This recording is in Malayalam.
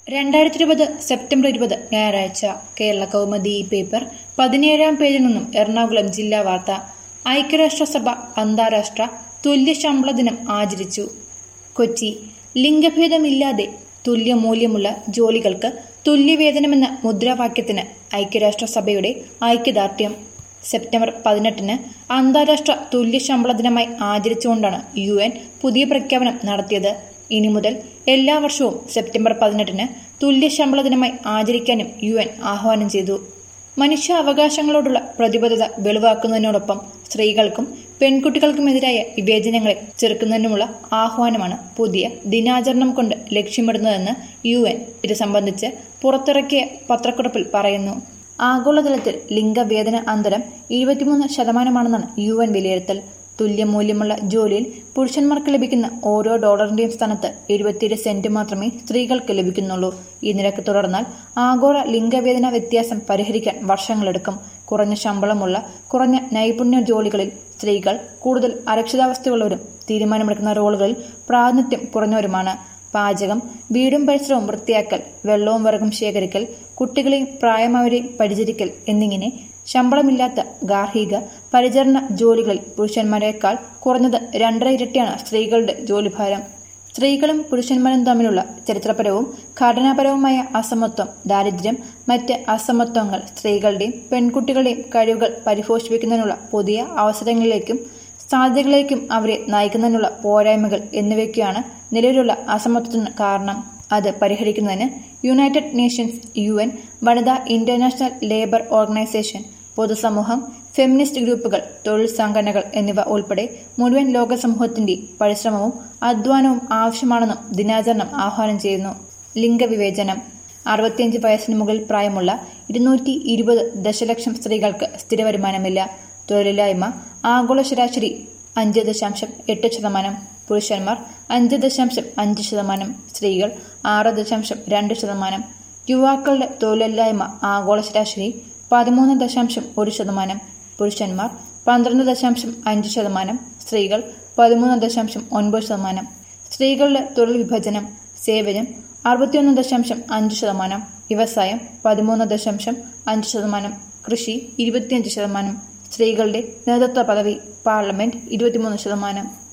രണ്ടായിരത്തി ഇരുപത് സെപ്റ്റംബർ ഇരുപത് ഞായറാഴ്ച കേരള കൗമുദി ഈ പേപ്പർ പതിനേഴാം പേജിൽ നിന്നും എറണാകുളം ജില്ലാ വാർത്ത ഐക്യരാഷ്ട്രസഭ അന്താരാഷ്ട്ര തുല്യ ശമ്പള ദിനം ആചരിച്ചു കൊച്ചി ലിംഗഭേദമില്ലാതെ തുല്യമൂല്യമുള്ള ജോലികൾക്ക് തുല്യവേതനമെന്ന മുദ്രാവാക്യത്തിന് ഐക്യരാഷ്ട്രസഭയുടെ ഐക്യദാർഢ്യം സെപ്റ്റംബർ പതിനെട്ടിന് അന്താരാഷ്ട്ര തുല്യ ശമ്പള ദിനമായി ആചരിച്ചുകൊണ്ടാണ് യു എൻ പുതിയ പ്രഖ്യാപനം നടത്തിയത് ഇനി മുതൽ എല്ലാ വർഷവും സെപ്റ്റംബർ പതിനെട്ടിന് തുല്യ ശമ്പള ദിനമായി ആചരിക്കാനും യു എൻ ആഹ്വാനം ചെയ്തു മനുഷ്യ അവകാശങ്ങളോടുള്ള പ്രതിബദ്ധത വെളിവാക്കുന്നതിനോടൊപ്പം സ്ത്രീകൾക്കും പെൺകുട്ടികൾക്കുമെതിരായ വിവേചനങ്ങളെ ചെറുക്കുന്നതിനുമുള്ള ആഹ്വാനമാണ് പുതിയ ദിനാചരണം കൊണ്ട് ലക്ഷ്യമിടുന്നതെന്ന് യു എൻ ഇത് സംബന്ധിച്ച് പുറത്തിറക്കിയ പത്രക്കുറിപ്പിൽ പറയുന്നു ആഗോളതലത്തിൽ ലിംഗവേതന അന്തരം എഴുപത്തിമൂന്ന് ശതമാനമാണെന്നാണ് യു എൻ വിലയിരുത്തൽ തുല്യമൂല്യമുള്ള ജോലിയിൽ പുരുഷന്മാർക്ക് ലഭിക്കുന്ന ഓരോ ഡോളറിന്റെയും സ്ഥാനത്ത് എഴുപത്തിയേഴ് സെന്റ് മാത്രമേ സ്ത്രീകൾക്ക് ലഭിക്കുന്നുള്ളൂ ഈ നിരക്ക് തുടർന്നാൽ ആഗോള ലിംഗവേതന വ്യത്യാസം പരിഹരിക്കാൻ വർഷങ്ങളെടുക്കും കുറഞ്ഞ ശമ്പളമുള്ള കുറഞ്ഞ നൈപുണ്യ ജോലികളിൽ സ്ത്രീകൾ കൂടുതൽ അരക്ഷിതാവസ്ഥയുള്ളവരും തീരുമാനമെടുക്കുന്ന റോളുകളിൽ പ്രാതിനിധ്യം കുറഞ്ഞവരുമാണ് പാചകം വീടും പരിസരവും വൃത്തിയാക്കൽ വെള്ളവും വിറകും ശേഖരിക്കൽ കുട്ടികളെയും പ്രായമായവരെയും പരിചരിക്കൽ എന്നിങ്ങനെ ശമ്പളമില്ലാത്ത ഗാർഹിക പരിചരണ ജോലികളിൽ പുരുഷന്മാരെക്കാൾ കുറഞ്ഞത് രണ്ടര ഇരട്ടിയാണ് സ്ത്രീകളുടെ ജോലിഭാരം സ്ത്രീകളും പുരുഷന്മാരും തമ്മിലുള്ള ചരിത്രപരവും ഘടനാപരവുമായ അസമത്വം ദാരിദ്ര്യം മറ്റ് അസമത്വങ്ങൾ സ്ത്രീകളുടെയും പെൺകുട്ടികളുടെയും കഴിവുകൾ പരിപോഷിപ്പിക്കുന്നതിനുള്ള പുതിയ അവസരങ്ങളിലേക്കും സാധ്യതകളിലേക്കും അവരെ നയിക്കുന്നതിനുള്ള പോരായ്മകൾ എന്നിവയ്ക്കാണ് നിലവിലുള്ള അസമത്വത്തിന് കാരണം അത് പരിഹരിക്കുന്നതിന് യുണൈറ്റഡ് നേഷൻസ് യു എൻ വനിതാ ഇന്റർനാഷണൽ ലേബർ ഓർഗനൈസേഷൻ പൊതുസമൂഹം ഫെമിനിസ്റ്റ് ഗ്രൂപ്പുകൾ തൊഴിൽ സംഘടനകൾ എന്നിവ ഉൾപ്പെടെ മുഴുവൻ ലോക സമൂഹത്തിന്റെ പരിശ്രമവും അധ്വാനവും ആവശ്യമാണെന്നും ദിനാചരണം ആഹ്വാനം ചെയ്യുന്നു ലിംഗവിവേചനം അറുപത്തിയഞ്ച് വയസ്സിന് മുകളിൽ പ്രായമുള്ള ഇരുന്നൂറ്റി ഇരുപത് ദശലക്ഷം സ്ത്രീകൾക്ക് സ്ഥിരവരുമാനമില്ല തൊഴിലില്ലായ്മ ആഗോള ശരാശരി അഞ്ച് ദശാംശം എട്ട് ശതമാനം പുരുഷന്മാർ അഞ്ച് ദശാംശം അഞ്ച് ശതമാനം സ്ത്രീകൾ ആറ് ദശാംശം രണ്ട് ശതമാനം യുവാക്കളുടെ തൊഴിലില്ലായ്മ ആഗോള ശരാശരി പതിമൂന്ന് ദശാംശം ഒരു ശതമാനം പുരുഷന്മാർ പന്ത്രണ്ട് ദശാംശം അഞ്ച് ശതമാനം സ്ത്രീകൾ പതിമൂന്ന് ദശാംശം ഒൻപത് ശതമാനം സ്ത്രീകളുടെ തൊഴിൽ വിഭജനം സേവനം അറുപത്തിയൊന്ന് ദശാംശം അഞ്ച് ശതമാനം വ്യവസായം പതിമൂന്ന് ദശാംശം അഞ്ച് ശതമാനം കൃഷി ഇരുപത്തിയഞ്ച് ശതമാനം സ്ത്രീകളുടെ നേതൃത്വ പദവി പാർലമെന്റ് ഇരുപത്തിമൂന്ന് ശതമാനം